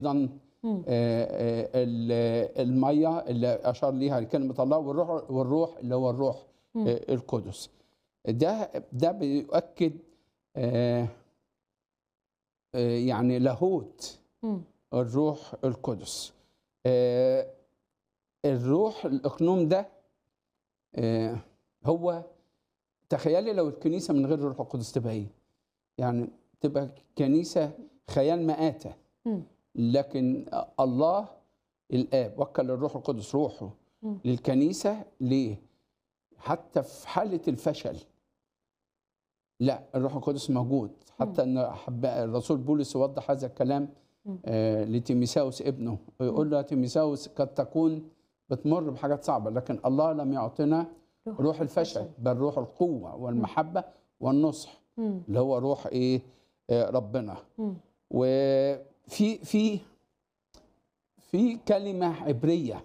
ايضا مم. آه، آه، ال- الميه اللي اشار ليها كلمه الله والروح والروح اللي هو الروح مم. آه، القدس ده ده بيؤكد آه، آه، يعني لاهوت مم. الروح القدس آه، الروح الاقنوم ده آه، هو تخيلي لو الكنيسه من غير الروح القدس تبقى ايه يعني تبقى كنيسه خيال مآتة مم. لكن الله الاب وكل الروح القدس روحه مم. للكنيسه ليه حتى في حاله الفشل لا الروح القدس موجود حتى ان حب- الرسول بولس يوضح هذا الكلام مم. آه لتيميساوس ابنه ويقول له يا تيميساوس قد تكون بتمر بحاجات صعبه لكن الله لم يعطنا روح الفشل بل روح القوه والمحبه والنصح مم. اللي هو روح ايه آه ربنا مم. وفي في في كلمه عبريه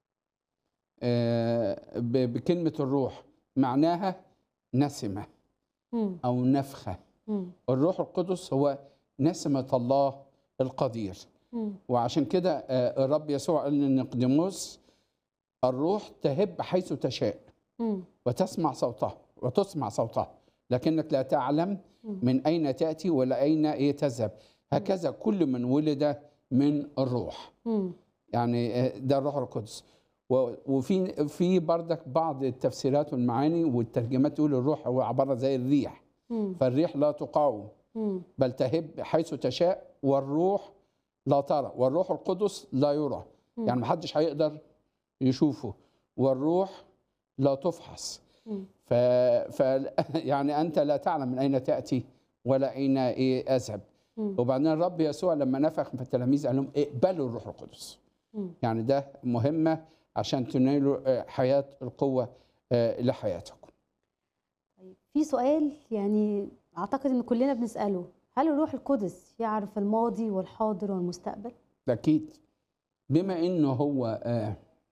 آه، ب- بكلمه الروح معناها نسمه مم. او نفخه مم. الروح القدس هو نسمه الله القدير مم. وعشان كده آه، الرب يسوع قال لنقدموس الروح تهب حيث تشاء مم. وتسمع صوتها وتسمع صوتها لكنك لا تعلم مم. من أين تأتي ولا أين إيه تذهب هكذا كل من ولد من الروح مم. يعني آه، ده الروح القدس و- وفي في بردك بعض التفسيرات والمعاني والترجمات تقول الروح هو عبارة زي الريح مم. فالريح لا تقاوم مم. بل تهب حيث تشاء والروح لا ترى والروح القدس لا يرى مم. يعني محدش هيقدر يشوفه والروح لا تفحص مم. ف... ف يعني انت لا تعلم من اين تاتي ولا اين ايه اذهب مم. وبعدين الرب يسوع لما نفخ في التلاميذ قال لهم اقبلوا الروح القدس مم. يعني ده مهمه عشان تنالوا آه، حياه القوه آه، لحياتكم طيب في سؤال يعني اعتقد ان كلنا بنساله هل الروح القدس يعرف الماضي والحاضر والمستقبل ده اكيد بما انه هو آه،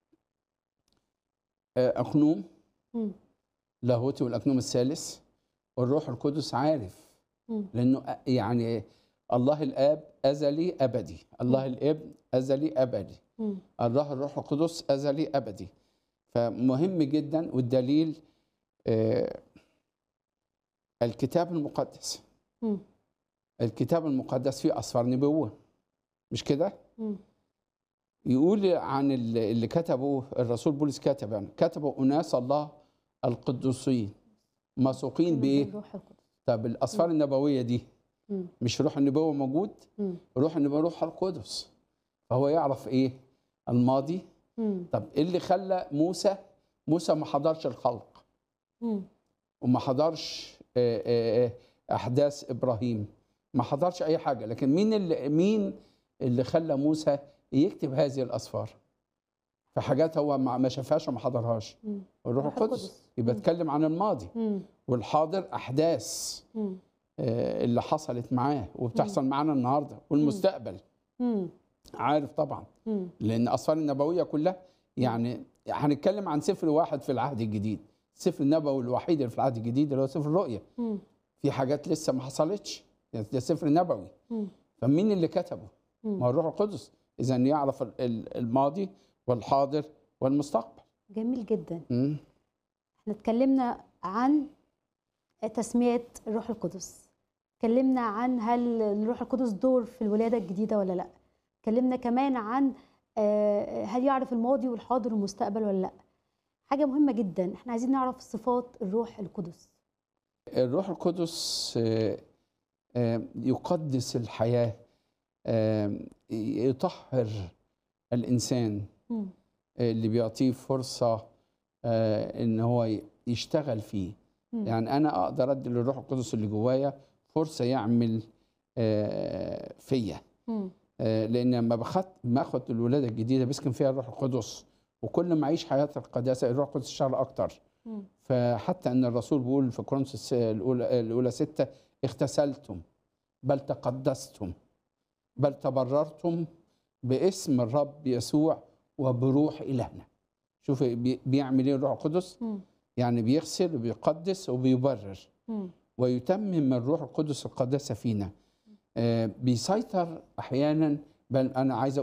آه، اقنوم مم. لاهوتي والاقنوم الثالث والروح القدس عارف مم. لانه أ- يعني الله الاب ازلي ابدي الله الابن ازلي ابدي مم. الله الروح القدس ازلي ابدي فمهم جدا والدليل آه، الكتاب المقدس مم. الكتاب المقدس فيه اسفار نبوه مش كده مم. يقول عن ال- اللي كتبه الرسول بولس كتب يعني كتبوا اناس الله القدوسين مسوقين بايه الروح القدس طب الاسفار النبويه دي مم. مش روح النبوه موجود مم. روح النبوه روح القدس فهو يعرف ايه الماضي مم. طب ايه اللي خلى موسى موسى ما حضرش الخلق مم. وما حضرش آه، آه، آه، احداث ابراهيم ما حضرش اي حاجه لكن مين اللي مين اللي خلى موسى يكتب هذه الاسفار في حاجات هو ما ما شافهاش وما حضرهاش مم. الروح الروح القدس القدس. يبقى مم. اتكلم عن الماضي مم. والحاضر احداث مم. آه، اللي حصلت معاه وبتحصل معانا النهارده والمستقبل مم. عارف طبعا مم. لان الاسفار النبويه كلها يعني هنتكلم عن سفر واحد في العهد الجديد السفر النبوي الوحيد اللي في العهد الجديد اللي هو سفر الرؤيا مم. في حاجات لسه ما حصلتش ده سفر نبوي مم. فمين اللي كتبه؟ مم. ما هو الروح القدس اذا يعرف ال- ال- الماضي والحاضر والمستقبل جميل جدا مم. احنا اتكلمنا عن تسمية الروح القدس اتكلمنا عن هل الروح القدس دور في الولادة الجديدة ولا لا اتكلمنا كمان عن آه، هل يعرف الماضي والحاضر والمستقبل ولا لا حاجة مهمة جدا احنا عايزين نعرف صفات الروح القدس الروح القدس آه، آه، يقدس الحياه آه، يطهر الانسان مم. اللي بيعطيه فرصه آه، ان هو يشتغل فيه مم. يعني انا اقدر ادي للروح القدس اللي جوايا فرصه يعمل آه، فيا مم. آه، لان لما بخت باخد الولاده الجديده بيسكن فيها الروح القدس وكل ما اعيش حياه القداسه الروح القدس يشتغل اكتر مم. فحتى ان الرسول بيقول في كورنثوس الاولى الاولى سته اغتسلتم بل تقدستم بل تبررتم باسم الرب يسوع وبروح الهنا شوف بي- بيعمل ايه الروح القدس مم. يعني بيغسل وبيقدس وبيبرر مم. ويتمم الروح القدس القداسه فينا آه، بيسيطر احيانا بل انا عايز